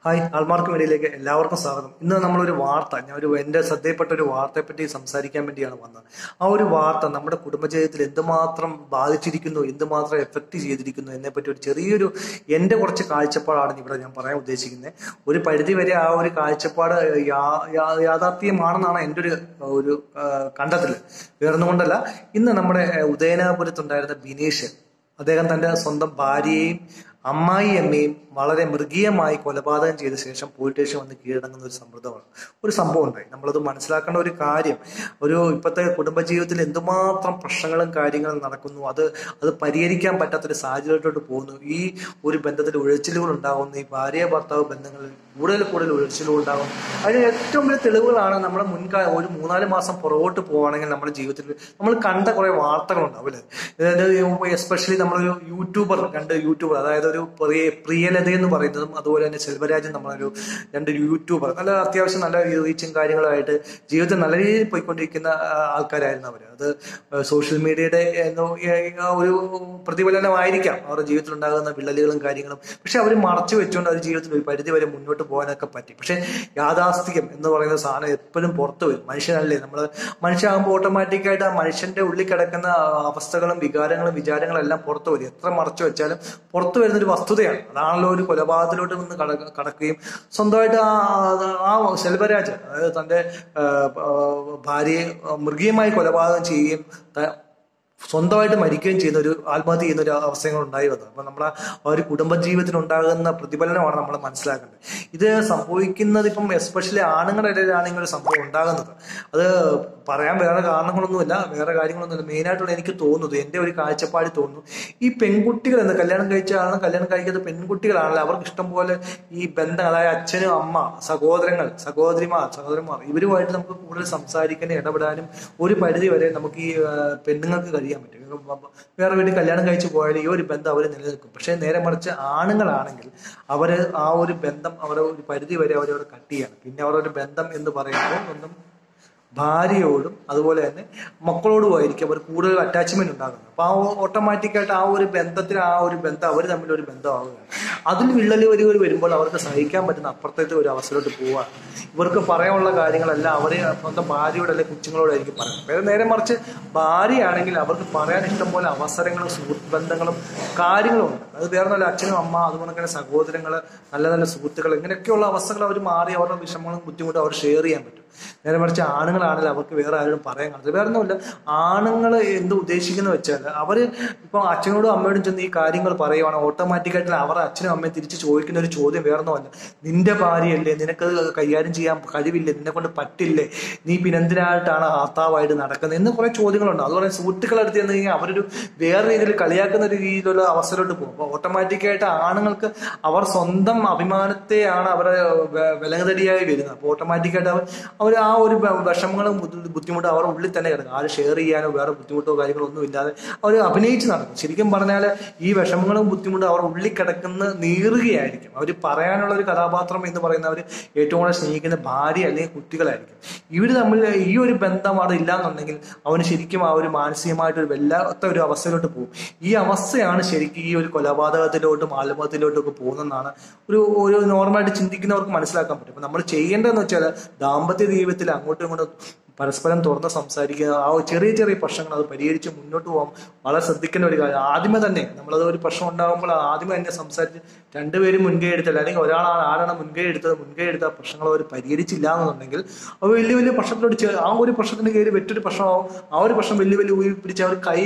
hi ആൾമാർക്ക് മീഡിയയിലേക്ക് എല്ലാവർക്കും സ്വാഗതം ഇന്ന് നമ്മളൊരു വാർത്ത ഞാൻ ഒരു എൻ്റെ ശ്രദ്ധയിൽപ്പെട്ട ഒരു വാർത്തയെ പറ്റി സംസാരിക്കാൻ വേണ്ടിയാണ് വന്നത് ആ ഒരു വാർത്ത നമ്മുടെ കുടുംബജീവിതത്തിൽ എന്തുമാത്രം ബാധിച്ചിരിക്കുന്നു എന്തുമാത്രം എഫക്റ്റ് ചെയ്തിരിക്കുന്നു എന്നെ പറ്റി ഒരു ചെറിയൊരു എൻ്റെ കുറച്ച് കാഴ്ചപ്പാടാണ് ഇവിടെ ഞാൻ പറയാൻ ഉദ്ദേശിക്കുന്നത് ഒരു പരിധി വരെ ആ ഒരു കാഴ്ചപ്പാട് യാ- യാ- യാഥാർത്ഥ്യമാണെന്നാണ് എൻ്റെ ഒരു ഒരു കണ്ടെത്തൽ വേറൊന്നുകൊണ്ടല്ല ഇന്ന് നമ്മുടെ ഉദയനാപുരത്തുണ്ടായിരുന്ന ബിനീഷ് അദ്ദേഹം തന്റെ സ്വന്തം ഭാര്യയെയും അമ്മായി അമ്മയും വളരെ മൃഗീയമായി കൊലപാതകം ചെയ്ത ശേഷം പോലീസ് സ്റ്റേഷൻ വന്ന് കീഴടങ്ങുന്ന ഒരു സമ്മർദ്ദമാണ് ഒരു സംഭവം ഉണ്ടായി നമ്മളത് മനസ്സിലാക്കേണ്ട ഒരു കാര്യം ഒരു ഇപ്പോഴത്തെ കുടുംബജീവിതത്തിൽ എന്തുമാത്രം പ്രശ്നങ്ങളും കാര്യങ്ങളും നടക്കുന്നു അത് അത് പരിഹരിക്കാൻ പറ്റാത്തൊരു സാഹചര്യത്തിലോട്ട് പോകുന്നു ഈ ഒരു ബന്ധത്തിൽ ഉഴച്ചിലുകൾ ഉണ്ടാകുന്നു ഈ ഭാര്യ ഭർത്താവ് ബന്ധങ്ങളിൽ കൂടുതൽ കൂടുതൽ ഉഴച്ചിലുകൾ ഉണ്ടാകുന്നു അതിന് ഏറ്റവും വലിയ തെളിവുകളാണ് നമ്മുടെ മുൻകാല ഒരു മൂന്നാല് മാസം പുറകോട്ട് പോവുകയാണെങ്കിൽ നമ്മുടെ ജീവിതത്തിൽ നമ്മൾ കണ്ട കുറെ വാർത്തകളുണ്ടാവും അല്ലേ എസ്പെഷ്യലി നമ്മളൊരു യൂട്യൂബർ രണ്ട് യൂട്യൂബർ അതായത് ഒരു പ്രിയ പ്രിയലത എന്ന് പറയുന്നതും അതുപോലെ തന്നെ സെൽവരാജൻ നമ്മളൊരു രണ്ട് യൂട്യൂബർ നല്ല അത്യാവശ്യം നല്ല റീച്ചും കാര്യങ്ങളുമായിട്ട് ജീവിതത്തിൽ നല്ല രീതിയിൽ പോയിക്കൊണ്ടിരിക്കുന്ന ആ, ആൾക്കാരായിരുന്നു അവർ അത് സോഷ്യൽ മീഡിയയുടെ എന്തോ, ഏ, ആ ഒരു പ്രതിഫലനമായിരിക്കാം അവരുടെ ജീവിതത്തിൽ ഉണ്ടാകുന്ന വിള്ളലുകളും കാര്യങ്ങളും പക്ഷെ അവർ മറച്ചു വെച്ചുകൊണ്ട് അവർ ജീവിതത്തിൽ ഒരു പരിധി വരെ മുന്നോട്ട് പോകാനൊക്കെ പറ്റി പക്ഷെ യാഥാസ്ഥികം എന്ന് പറയുന്ന സാധനം എപ്പോഴും പുറത്തു വരും മനുഷ്യനല്ലേ നമ്മൾ മനുഷ്യനാകുമ്പോൾ ഓട്ടോമാറ്റിക്കായിട്ട് ആ മനുഷ്യന്റെ ഉള്ളിൽ കിടക്കുന്ന അവസ്ഥകളും വികാരങ്ങളും വിചാരങ്ങളും എല്ലാം പുറത്തു വരും എത്ര മറച്ചു വെച്ചാലും പുറത്തു വരുന്ന ഒരു വസ്തുതയാണ് അതാണല്ലോ ഒരു കൊലപാതകത്തിലോട്ട് നിന്ന് കട- കടക്കുകയും സ്വന്തമായിട്ട് ആ ആ സെൽവരാജ് അതായത് തന്റെ ആ, ആ, ഭാര്യയെ മൃഗീയമായി കൊലപാതകം ചെയ്യുകയും ത- സ്വന്തമായിട്ട് മരിക്കുകയും ചെയ്യുന്ന ഒരു ആത്മഹത്യ ചെയ്യുന്ന ഒരു അവസ്ഥകൾ ഉണ്ടായി വന്നത് അപ്പൊ നമ്മുടെ ആ ഒരു കുടുംബജീവിതത്തിൽ ഉണ്ടാകുന്ന പ്രതിഫലനമാണ് നമ്മൾ മനസ്സിലാക്കേണ്ടത് ഇത് സംഭവിക്കുന്നത് ഇപ്പം എസ്പെഷ്യലി ആണുങ്ങളുടെ ഇടയിലാണ് ഇങ്ങനെ ഒരു സംഭവം ഉണ്ടാകുന്നത് അത് പറയാൻ വേറെ കാരണങ്ങളൊന്നുമില്ല വേറെ കാര്യങ്ങളൊന്നുമില്ല മെയിനായിട്ടുള്ള എനിക്ക് തോന്നുന്നത് എൻ്റെ ഒരു കാഴ്ചപ്പാട് തോന്നുന്നു ഈ പെൺകുട്ടികൾ എന്ന് കല്യാണം കഴിച്ച ആളാണ് കല്യാണം കഴിക്കാത്ത പെൺകുട്ടികളാണല്ലോ അവർക്ക് ഇഷ്ടം പോലെ ഈ ബന്ധം അതായത് അച്ഛനും അമ്മ സഹോദരങ്ങൾ സഹോദരിമാർ സഹോദരന്മാർ ഇവരുമായിട്ട് നമുക്ക് കൂടുതൽ സംസാരിക്കാനും ഇടപെടാനും ഒരു പരിധി വരെ നമുക്ക് ഈ ആ, പെണ്ണുങ്ങൾക്ക് കഴിയാൻ പറ്റും ഇപ്പം വേറെ വീട്ടിൽ കല്യാണം കഴിച്ചു പോയാൽ ഈ ഒരു ബന്ധം അവർ നിലനിൽക്കും പക്ഷേ നേരെ മറിച്ച് ആണുങ്ങളാണെങ്കിൽ അവര് ആ ഒരു ബന്ധം അവരെ ഒരു പരിധി വരെ അവരവിടെ കട്ട് ചെയ്യാണ് പിന്നെ അവരുടെ ഒരു ബന്ധം എന്ന് പറയുമ്പോൾ ഒന്നും ഭാര്യയോടും അതുപോലെ തന്നെ മക്കളോടുമായിരിക്കും അവർ കൂടുതൽ അറ്റാച്ച്മെന്റ് ഉണ്ടാകുന്നത് അപ്പൊ ആ ഓട്ടോമാറ്റിക്കായിട്ട് ആ ഒരു ബന്ധത്തിൽ ആ ഒരു ബന്ധം അവർ തമ്മിൽ ഒരു ബന്ധമാവുകയാണ് അതിൽ വിള്ളൽ വരികൾ വരുമ്പോൾ അവർക്ക് സഹിക്കാൻ പറ്റുന്ന അപ്പുറത്തേക്ക് ഒരു അവസരമായിട്ട് പോവുക ഇവർക്ക് പറയാനുള്ള കാര്യങ്ങളെല്ലാം അവരെ സ്വന്തം ഭാര്യയോട് അല്ലെങ്കിൽ കൊച്ചുങ്ങളോടായിരിക്കും പറയുന്നത് വേറെ നേരെ മറിച്ച് ഭാര്യയാണെങ്കിൽ അവർക്ക് പറയാൻ ഇഷ്ടംപോലെ അവസരങ്ങളും സുഹൃത്ത് ബന്ധങ്ങളും കാര്യങ്ങളും ഉണ്ട് അത് വേറെ നല്ല അച്ഛനും അമ്മ അതുപോലെ തന്നെ സഹോദരങ്ങൾ നല്ല നല്ല സുഹൃത്തുക്കൾ ഇങ്ങനെയൊക്കെയുള്ള അവസ്ഥകൾ അവർ മാറി അവരുടെ വിഷമങ്ങളും ബുദ്ധിമുട്ടും അവർ ഷെയർ ചെയ്യാൻ പറ്റും നേരെ മറിച്ച് ആണുങ്ങളാണെങ്കിൽ അവർക്ക് വേറെ ആരോടും പറയാൻ കാണത്തില്ല വേറെ ഒന്നുമില്ല ആണുങ്ങൾ എന്ത് ഉദ്ദേശിക്കുന്ന വെച്ചാൽ അവര് ഇപ്പൊ അച്ഛനോടും അമ്മയോടും ചെന്ന് ഈ കാര്യങ്ങൾ പറയുവാണ് ഓട്ടോമാറ്റിക്കായിട്ട് അവരുടെ അച്ഛനും അമ്മയും തിരിച്ച് ചോദിക്കുന്ന ഒരു ചോദ്യം വേറെ ഒന്നുമല്ല നിന്റെ ഭാര്യയല്ലേ നിനക്ക് കൈകാര്യം ചെയ്യാൻ കഴിവില്ലേ നിന്നെ കൊണ്ട് പറ്റില്ലേ നീ പിന്നെന്തിനായിട്ടാണ് ആർത്താവായിട്ട് നടക്കുന്നത് എന്ന് കുറെ ചോദ്യങ്ങളുണ്ട് അതുപോലെ സുഹൃത്തുക്കളെ അടുത്ത് ചെന്ന് കഴിഞ്ഞാൽ അവരൊരു വേറെ രീതിയിൽ കളിയാക്കുന്ന ഒരു രീതിയിലുള്ള അവസരമായിട്ട് പോകും അപ്പൊ ഓട്ടോമാറ്റിക്കായിട്ട് ആണുങ്ങൾക്ക് അവർ സ്വന്തം അഭിമാനത്തെയാണ് അവരെ വെ- വിലങ്ങതടിയായി വരുന്നത് അപ്പൊ ഓട്ടോമാറ്റിക്കായിട്ട് അവർ അവർ ആ ഒരു ബ- വിഷമങ്ങളും ബുദ്ധി- ബുദ്ധിമുട്ടും അവരുടെ ഉള്ളിൽ തന്നെ കിടക്കും ആരും ഷെയർ ചെയ്യാനോ വേറെ ബുദ്ധിമുട്ടോ കാര്യങ്ങളോ ഒന്നും ഇല്ലാതെ അവർ അഭിനയിച്ച് നടക്കും ശരിക്കും പറഞ്ഞാൽ ഈ വിഷമങ്ങളും ബുദ്ധിമുട്ടും അവർ ഉള്ളിൽ കിടക്കുന്ന നീറുകയായിരിക്കും അവർ പറയാനുള്ള ഒരു കഥാപാത്രം എന്ന് പറയുന്നവർ ഏറ്റവും കൂടുതൽ സ്നേഹിക്കുന്ന ഭാര്യ അല്ലെങ്കിൽ കുട്ടികളായിരിക്കും ഇവർ തമ്മിൽ ഈ ഒരു ബന്ധം അവിടെ ഇല്ലാന്നുണ്ടെങ്കിൽ അവന് ശരിക്കും ആ ഒരു മാനസികമായിട്ട് ഒരു വല്ലാത്ത ഒരു അവസ്ഥയിലോട്ട് പോകും ഈ അവസ്ഥയാണ് ശരിക്കും ഈ ഒരു കൊലപാതകത്തിലോട്ടും ആത്മഹത്യയിലോട്ടും ഒക്കെ പോകുന്നതെന്നാണ് ഒരു ഒരു നോർമലായിട്ട് ചിന്തിക്കുന്നവർക്ക് മനസ്സിലാക്കാൻ പറ്റും അപ്പൊ നമ്മൾ ചെയ്യേണ്ടതെന്ന് വെച്ചാൽ ദാമ്പത്യ ജീവിതത്തിൽ അങ്ങോട്ടും ഇങ്ങോട്ടും പരസ്പരം തുറന്ന് സംസാരിക്കുക ആ ഒരു ചെറിയ ചെറിയ പ്രശ്നങ്ങൾ അത് പരിഹരിച്ച് മുന്നോട്ട് പോകാൻ വളരെ ശ്രദ്ധിക്കേണ്ട ഒരു കാര്യം ആദ്യമേ തന്നെ നമ്മളത് ഒരു പ്രശ്നം ഉണ്ടാകുമ്പോൾ ആദ്യമേ തന്നെ സംസാരിച്ച് രണ്ടുപേരും മുൻകൈ എടുത്തില്ല അല്ലെങ്കിൽ ഒരാളാണ് ആരാണ് മുൻകൈ എടുത്തത് മുൻകൈ എടുത്ത ആ പ്രശ്നങ്ങൾ അവർ പരിഹരിച്ചില്ല എന്നുണ്ടെങ്കിൽ അത് വലിയ വലിയ പ്രശ്നത്തിലോട്ട് ചെ- ആ ഒരു പ്രശ്നത്തിന് കയറി മറ്റൊരു പ്രശ്നമാവും ആ ഒരു പ്രശ്നം വലിയ വലിയ ഉയർത്തി പിടിച്ച് അവർ കൈ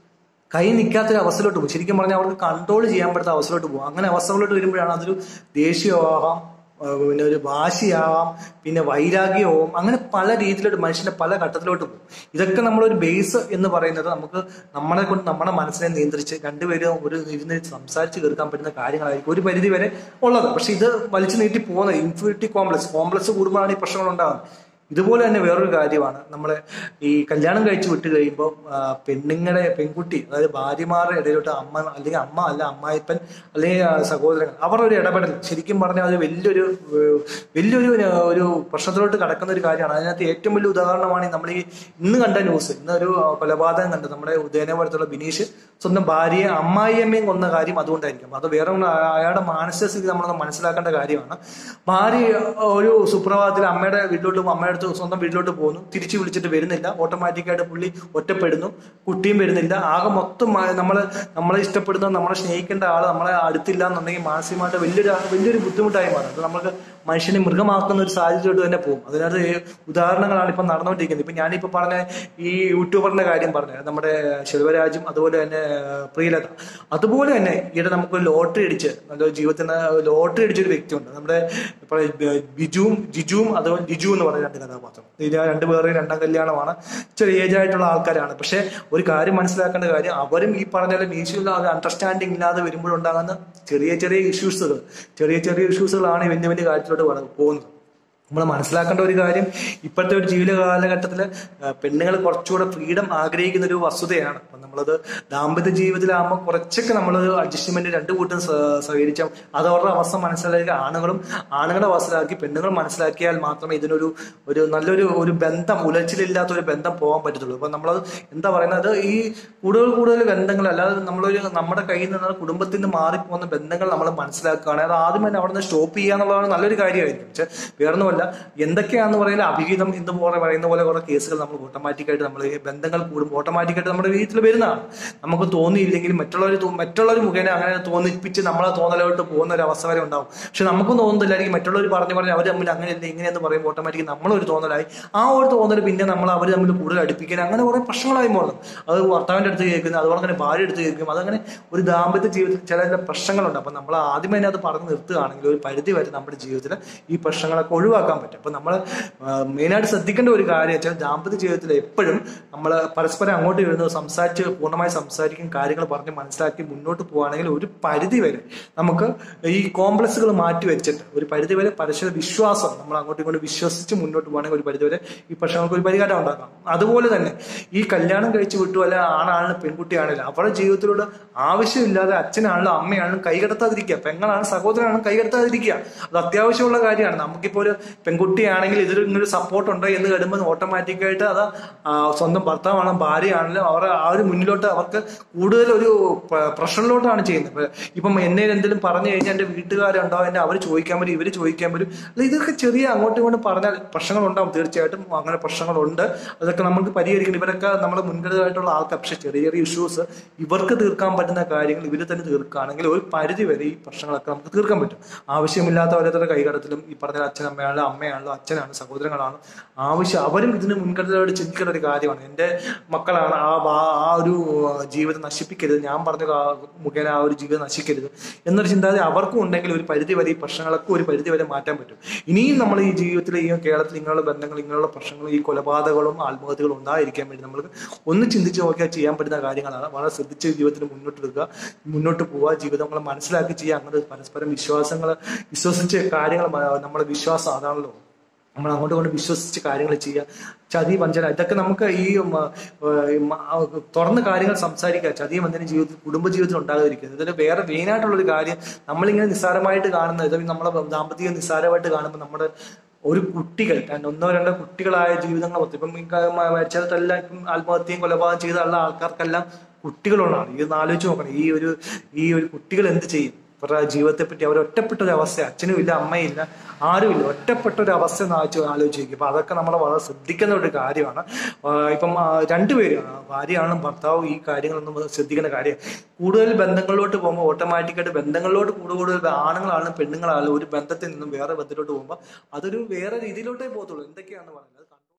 കൈ നിൽക്കാത്തൊരു അവസ്ഥയിലോട്ട് പോകും ശരിക്കും പറഞ്ഞാൽ അവർക്ക് കൺട്രോൾ ചെയ്യാൻ പറ്റാത്ത അവസ്ഥയിലോട്ട് പോകും അങ്ങനെ അവസ്ഥകളിലോട്ട് വരുമ്പോഴാണ് അതൊരു ദേഷ്യമാവാം ആ, പിന്നെ ഒരു വാശിയാവാം പിന്നെ വൈരാഗ്യമാവും അങ്ങനെ പല രീതിയിലോട്ട് മനുഷ്യന്റെ പല ഘട്ടത്തിലോട്ട് പോകും ഇതൊക്കെ നമ്മളൊരു ബേസ് എന്ന് പറയുന്നത് നമുക്ക് നമ്മളെ കൊണ്ട് നമ്മുടെ മനസ്സിനെ നിയന്ത്രിച്ച് രണ്ടുപേരും ഒരു ഇരുന്ന് സംസാരിച്ച് തീർക്കാൻ പറ്റുന്ന കാര്യങ്ങളായിരിക്കും ഒരു പരിധി വരെ ഉള്ളത് പക്ഷെ ഇത് വലിച്ചു നീട്ടി പോകുന്നത് ഇൻഫിനിറ്റി കോംപ്ലക്സ് കോംപ്ലക്സ് കൂടുമ്പോഴാണ് ഈ പ്രശ്നങ്ങൾ ഉണ്ടാകുന്നത് ഇതുപോലെ തന്നെ വേറൊരു കാര്യമാണ് നമ്മളെ ഈ കല്യാണം കഴിച്ച് വിട്ട് കഴിയുമ്പോൾ പെണ്ണുങ്ങളെ പെൺകുട്ടി അതായത് ഭാര്യമാരുടെ ഇടയിലോട്ട് അമ്മ അല്ലെങ്കിൽ അമ്മ അല്ല അമ്മായിപ്പൻ അല്ലെങ്കിൽ ആ, സഹോദരങ്ങൾ അവർ ഒരു ഇടപെടൽ ശരിക്കും പറഞ്ഞാൽ അത് വലിയൊരു ഏഹ്, വലിയൊരു ഏഹ്, ഒരു പ്രശ്നത്തിലോട്ട് കടക്കുന്ന ഒരു കാര്യമാണ് അതിനകത്ത് ഏറ്റവും വലിയ ഉദാഹരണമാണ് ഈ നമ്മൾ ഈ ഇന്ന് കണ്ട ന്യൂസ് ഇന്ന് ഒരു കൊലപാതകം കണ്ടു നമ്മുടെ ഉദയനപുരത്തുള്ള ബിനീഷ് സ്വന്തം ഭാര്യയെ അമ്മായിയമ്മയും കൊന്ന കാര്യം അതുകൊണ്ടായിരിക്കും അത് വേറെ ഒന്നും അയ- അയാളുടെ മാനസികസ്ഥിതി നമ്മളൊന്ന് മനസ്സിലാക്കേണ്ട കാര്യമാണ് ഭാര്യ ഒരു സുപ്രഭാതത്തിൽ അമ്മയുടെ വീട്ടിലോട്ട് അമ്മയുടെ അടുത്ത് സ്വന്തം വീട്ടിലോട്ട് പോകുന്നു തിരിച്ചു വിളിച്ചിട്ട് വരുന്നില്ല ഓട്ടോമാറ്റിക്കായിട്ട് പുള്ളി ഒറ്റപ്പെടുന്നു കുട്ടിയും വരുന്നില്ല ആകെ മൊത്തം മ- നമ്മള് നമ്മളെ ഇഷ്ടപ്പെടുന്ന നമ്മളെ സ്നേഹിക്കേണ്ട ആൾ നമ്മളെ അടുത്തില്ല എന്നുണ്ടെങ്കിൽ മാനസികമായിട്ട് വലിയൊരു വലിയൊരു ബുദ്ധിമുട്ടായി മാറും അത് നമുക്ക് മനുഷ്യനെ മൃഗമാക്കുന്ന ഒരു സാഹചര്യത്തോട്ട് തന്നെ പോകും അതിനകത്ത് ഈ ഉദാഹരണങ്ങളാണ് ഇപ്പം നടന്നുകൊണ്ടിരിക്കുന്നത് ഇപ്പം ഞാനിപ്പോൾ പറഞ്ഞ ഈ യൂട്യൂബറിന്റെ കാര്യം പറഞ്ഞത് നമ്മുടെ ശിവരാജും അതുപോലെ തന്നെ ഏഹ്, പ്രിയലത അതുപോലെ തന്നെ ഈയിടെ നമുക്ക് ലോട്ടറി അടിച്ച് നല്ല ജീവിതത്തിൽ ലോട്ടറി അടിച്ച ഒരു വ്യക്തിയുണ്ട് നമ്മുടെ ഇപ്പോൾ ബിജുവും ജിജുവും അതുപോലെ ജിജു എന്ന് പറയുന്ന രണ്ട് കഥാപാത്രം ഇത് രണ്ടുപേരുടെയും രണ്ടാം കല്യാണമാണ് ചെറിയ ഏജ് ആയിട്ടുള്ള ആൾക്കാരാണ് പക്ഷെ ഒരു കാര്യം മനസ്സിലാക്കേണ്ട കാര്യം അവരും ഈ പറഞ്ഞ പോലെ മീശയുള്ള അണ്ടർസ്റ്റാൻഡിങ് ഇല്ലാതെ വരുമ്പോഴുണ്ടാകുന്ന ചെറിയ ചെറിയ ഇഷ്യൂസുകൾ ചെറിയ ചെറിയ ഇഷ്യൂസുകളാണ് ഈ വലിയ വലിയ കാര്യത്തിലോട്ട് വള- പോകുന്നത് നമ്മൾ മനസ്സിലാക്കേണ്ട ഒരു കാര്യം ഇപ്പോഴത്തെ ഒരു ജീവിത കാലഘട്ടത്തിൽ പെണ്ണുങ്ങൾ കുറച്ചുകൂടെ ഫ്രീഡം ആഗ്രഹിക്കുന്ന ഒരു വസ്തുതയാണ് അപ്പം നമ്മളത് ദാമ്പത്യ ജീവിതത്തിലാകുമ്പോൾ കുറച്ചൊക്കെ നമ്മൾ അഡ്ജസ്റ്റ്മെന്റ് രണ്ടു കൂട്ടം സ- സഹകരിച്ചാൽ അത് അവരുടെ അവസ്ഥ മനസ്സിലാക്കി ആണുങ്ങളും ആണുങ്ങളുടെ അവസ്ഥയിലാക്കി പെണ്ണുങ്ങൾ മനസ്സിലാക്കിയാൽ മാത്രമേ ഇതിനൊരു ഒരു നല്ലൊരു ഒരു ബന്ധം ഉലച്ചിലില്ലാത്ത ഒരു ബന്ധം പോകാൻ പറ്റത്തുള്ളൂ അപ്പൊ നമ്മളത് എന്താ പറയുന്നത് ഈ കൂടുതൽ കൂടുതൽ ബന്ധങ്ങൾ അല്ലാതെ നമ്മളൊരു നമ്മുടെ കയ്യിൽ നിന്ന് കുടുംബത്തിൽ നിന്ന് മാറിപ്പോകുന്ന ബന്ധങ്ങൾ നമ്മൾ മനസ്സിലാക്കുകയാണെങ്കിൽ അത് ആദ്യം തന്നെ അവിടെ നിന്ന് സ്റ്റോപ്പ് ചെയ്യുക എന്നുള്ളതാണ് നല്ലൊരു കാര്യമായിരിക്കും പക്ഷെ വേറൊന്നുമല്ല എന്തൊക്കെയാണെന്ന് പറയുന്നത് അഭിഹിതം എന്ന് പോലെ പറയുന്ന പോലെ കുറെ കേസുകൾ നമ്മൾ ഓട്ടോമാറ്റിക്കായിട്ട് നമ്മൾ ഈ ബന്ധങ്ങൾ കൂടുമ്പോൾ ഓട്ടോമാറ്റിക്കായിട്ട് നമ്മുടെ വീട്ടിൽ വരുന്നതാണ് നമുക്ക് തോന്നിയില്ലെങ്കിൽ മറ്റുള്ളവർ മറ്റുള്ളവർ മുഖേന അങ്ങനെ തോന്നിപ്പിച്ച് നമ്മളെ തോന്നലോട്ട് പോകുന്ന ഒരു അവസ്ഥ വരെ ഉണ്ടാവും പക്ഷെ നമുക്കും തോന്നുന്നില്ലായിരിക്കും മറ്റുള്ളവർ പറഞ്ഞു പറഞ്ഞ് അവർ തമ്മിൽ അങ്ങനെയല്ല ഇങ്ങനെയെന്ന് പറയുമ്പോൾ ഓട്ടോമാറ്റിക് നമ്മളൊരു തോന്നലായി ആ ഒരു തോന്നൽ പിന്നെ നമ്മൾ അവർ തമ്മിൽ കൂടുതൽ അടുപ്പിക്കാൻ അങ്ങനെ കുറെ പ്രശ്നങ്ങളായി മാറും അത് ഭർത്താവിന്റെ അടുത്ത് കേൾക്കുന്നത് അതുപോലെ തന്നെ ഭാര്യ അടുത്ത് കേൾക്കും അതങ്ങനെ ഒരു ദാമ്പത്യ ജീവിതത്തിൽ ചില ചില പ്രശ്നങ്ങളുണ്ട് അപ്പൊ നമ്മൾ ആദ്യം തന്നെ അത് പറഞ്ഞു നിർത്തുകയാണെങ്കിൽ ഒരു പരിധി വരെ നമ്മുടെ ജീവിതത്തിൽ ഈ പ്രശ്നങ്ങളൊക്കെ ഒഴിവാക്കാൻ പറ്റും അപ്പൊ നമ്മൾ മെയിനായിട്ട് ശ്രദ്ധിക്കേണ്ട ഒരു കാര്യം വെച്ചാൽ ദാമ്പത്യ ജീവിതത്തിൽ എപ്പോഴും നമ്മൾ പരസ്പരം അങ്ങോട്ട് വരുന്നത് സംസാരിച്ച് പൂർണ്ണമായി സംസാരിക്കും കാര്യങ്ങൾ പറഞ്ഞ് മനസ്സിലാക്കി മുന്നോട്ട് പോവുകയാണെങ്കിൽ ഒരു പരിധി വരെ നമുക്ക് ഈ കോംപ്ലക്സുകൾ മാറ്റി വെച്ചിട്ട് ഒരു പരിധി വരെ പരസ്പര വിശ്വാസം നമ്മൾ അങ്ങോട്ടും ഇങ്ങോട്ടും വിശ്വസിച്ച് മുന്നോട്ട് പോകണമെങ്കിൽ ഒരു പരിധി വരെ ഈ പ്രശ്നങ്ങൾക്ക് ഒരു പരിഹാരം ഉണ്ടാക്കാം അതുപോലെ തന്നെ ഈ കല്യാണം കഴിച്ചു വിട്ടു അല്ല ആണാണെങ്കിലും പെൺകുട്ടിയാണെങ്കിലും അവരുടെ ജീവിതത്തിലൂടെ ആവശ്യമില്ലാതെ അച്ഛനാണെങ്കിലും അമ്മയാണെങ്കിലും കൈകടത്താതിരിക്കുക പെങ്ങളാണ് സഹോദരനാണ് കൈകടത്താതിരിക്കുക അത് അത്യാവശ്യമുള്ള കാര്യമാണ് നമുക്കിപ്പോൾ ഒരു പെൺകുട്ടിയാണെങ്കിൽ ഇതിൽ ഇങ്ങനൊരു സപ്പോർട്ട് ഉണ്ട് എന്ന് കരുമ്പോൾ ഓട്ടോമാറ്റിക്കായിട്ട് അത് ആ, സ്വന്തം ഭർത്താവാണ് ഭാര്യയാണെങ്കിലും അവർ ആ ഒരു മുന്നിലോട്ട് അവർക്ക് കൂടുതൽ ഒരു പ്ര- പ്രഷറിലോട്ടാണ് ചെയ്യുന്നത് ഇപ്പൊ ഇപ്പം എന്നെ എന്തെങ്കിലും പറഞ്ഞു കഴിഞ്ഞാൽ എന്റെ വീട്ടുകാരുണ്ടാവും എന്നെ അവർ ചോദിക്കാൻ വരും ഇവർ ചോദിക്കാൻ വരും അല്ല ഇതൊക്കെ ചെറിയ അങ്ങോട്ടും ഇങ്ങോട്ടും പറഞ്ഞാൽ പ്രശ്നങ്ങൾ ഉണ്ടാവും തീർച്ചയായിട്ടും അങ്ങനെ പ്രശ്നങ്ങളുണ്ട് അതൊക്കെ നമുക്ക് പരിഹരിക്കണം ഇവരൊക്കെ നമ്മുടെ മുൻകരുതലായിട്ടുള്ള ആൾക്കാർ പക്ഷെ ചെറിയ ചെറിയ ഇഷ്യൂസ് ഇവർക്ക് തീർക്കാൻ പറ്റുന്ന കാര്യങ്ങൾ ഇവർ തന്നെ തീർക്കുകയാണെങ്കിൽ ഒരു പരിധി വരെ ഈ പ്രശ്നങ്ങളൊക്കെ നമുക്ക് തീർക്കാൻ പറ്റും ആവശ്യമില്ലാത്ത ഓരോരുത്തരുടെ കൈകടത്തിലും ഈ പറഞ്ഞ അച്ഛനമ്മയാണല്ലോ അമ്മയാണല്ലോ അച്ഛനാണ് സഹോദരങ്ങളാണ് ആവശ്യം അവരും ഇതിന് മുൻകരുതലോട് ചിന്തിക്കേണ്ട ഒരു കാര്യമാണ് എൻ്റെ മക്കളാണ് ആ വാ- ആ ഒരു ജീവിതം നശിപ്പിക്കരുത് ഞാൻ പറഞ്ഞ കാ- മുഖേന ആ ഒരു ജീവിതം നശിക്കരുത് എന്നൊരു ചിന്താഗതി അവർക്കും ഉണ്ടെങ്കിൽ ഒരു പരിധി വരെ ഈ പ്രശ്നങ്ങളൊക്കെ ഒരു പരിധി വരെ മാറ്റാൻ പറ്റും ഇനിയും നമ്മൾ ഈ ജീവിതത്തിൽ ഈ കേരളത്തിൽ ഇങ്ങനെയുള്ള ബന്ധങ്ങൾ ഇങ്ങനെയുള്ള പ്രശ്നങ്ങൾ ഈ കൊലപാതകങ്ങളും ആത്മഹത്യകളും ഉണ്ടായിരിക്കാൻ വേണ്ടി നമ്മൾ ഒന്ന് ചിന്തിച്ച് നോക്കിയാൽ ചെയ്യാൻ പറ്റുന്ന കാര്യങ്ങളാണ് വളരെ ശ്രദ്ധിച്ച് ജീവിതത്തിൽ മുന്നോട്ട് എടുക്കുക മുന്നോട്ട് പോവുക ജീവിതങ്ങൾ മനസ്സിലാക്കി ചെയ്യുക അങ്ങനെ പരസ്പരം വിശ്വാസങ്ങൾ വിശ്വസിച്ച് കാര്യങ്ങൾ നമ്മുടെ വിശ്വാസം അതാണല്ലോ നമ്മൾ അങ്ങോട്ടും ഇങ്ങോട്ടും വിശ്വസിച്ച് കാര്യങ്ങൾ ചെയ്യുക ചതി വഞ്ചന ഇതൊക്കെ നമുക്ക് ഈ മ, ഏഹ് മ, ആ, തുറന്ന് കാര്യങ്ങൾ സംസാരിക്കുക ചതിയും വഞ്ചന ജീവിതത്തിൽ കുടുംബ ജീവിതത്തിൽ ഉണ്ടാകാതിരിക്കുന്നത് ഇതിൽ വേറെ മെയിനായിട്ടുള്ള ഒരു കാര്യം നമ്മളിങ്ങനെ നിസ്സാരമായിട്ട് കാണുന്നത് ഇത് നമ്മളെ ദാമ്പത്തികം നിസ്സാരമായിട്ട് കാണുമ്പോൾ നമ്മുടെ ഒരു കുട്ടികൾ രണ്ട് ഒന്നോ രണ്ടോ കുട്ടികളായ ജീവിതങ്ങൾ മൊത്തം ഇപ്പം ഈ ക- മ- മരിച്ചതെല്ലാം ഇപ്പം ആത്മഹത്യയും കൊലപാതകം ചെയ്തുള്ള ആൾക്കാർക്കെല്ലാം കുട്ടികളുള്ളതാണ് ഇത് ആലോചിച്ച് നോക്കണം ഈ ഒരു ഈ ഒരു കുട്ടികൾ എന്ത് ചെയ്യും അവരുടെ ജീവിതത്തെ പറ്റി അവർ ഒറ്റപ്പെട്ട ഒരു അവസ്ഥ അച്ഛനും ഇല്ല അമ്മയും ഇല്ല ആരുമില്ല ഒറ്റപ്പെട്ട ഒരു അവസ്ഥ ഒന്ന് ആലോചിച്ച് ആലോചിക്കും അപ്പൊ അതൊക്കെ നമ്മൾ വളരെ ശ്രദ്ധിക്കുന്ന ഒരു കാര്യമാണ് ആ, ഇപ്പം ആ, രണ്ടുപേരും ആ, ഭാര്യയാണും ഭർത്താവും ഈ കാര്യങ്ങളൊന്നും ശ്രദ്ധിക്കേണ്ട കാര്യം കൂടുതൽ ബന്ധങ്ങളിലോട്ട് പോകുമ്പോൾ ഓട്ടോമാറ്റിക്കായിട്ട് ബന്ധങ്ങളിലോട്ട് കൂടുതൽ കൂടുതൽ ആണുങ്ങളാണെങ്കിലും പെണ്ണുങ്ങളാണെങ്കിലും ഒരു ബന്ധത്തിൽ നിന്നും വേറെ ബന്ധത്തിലോട്ട് പോകുമ്പോൾ അതൊരു വേറെ രീതിയിലോട്ടേ പോകത്തുള്ളൂ എന്തൊക്കെയാണെന്ന് പറയുന്നത്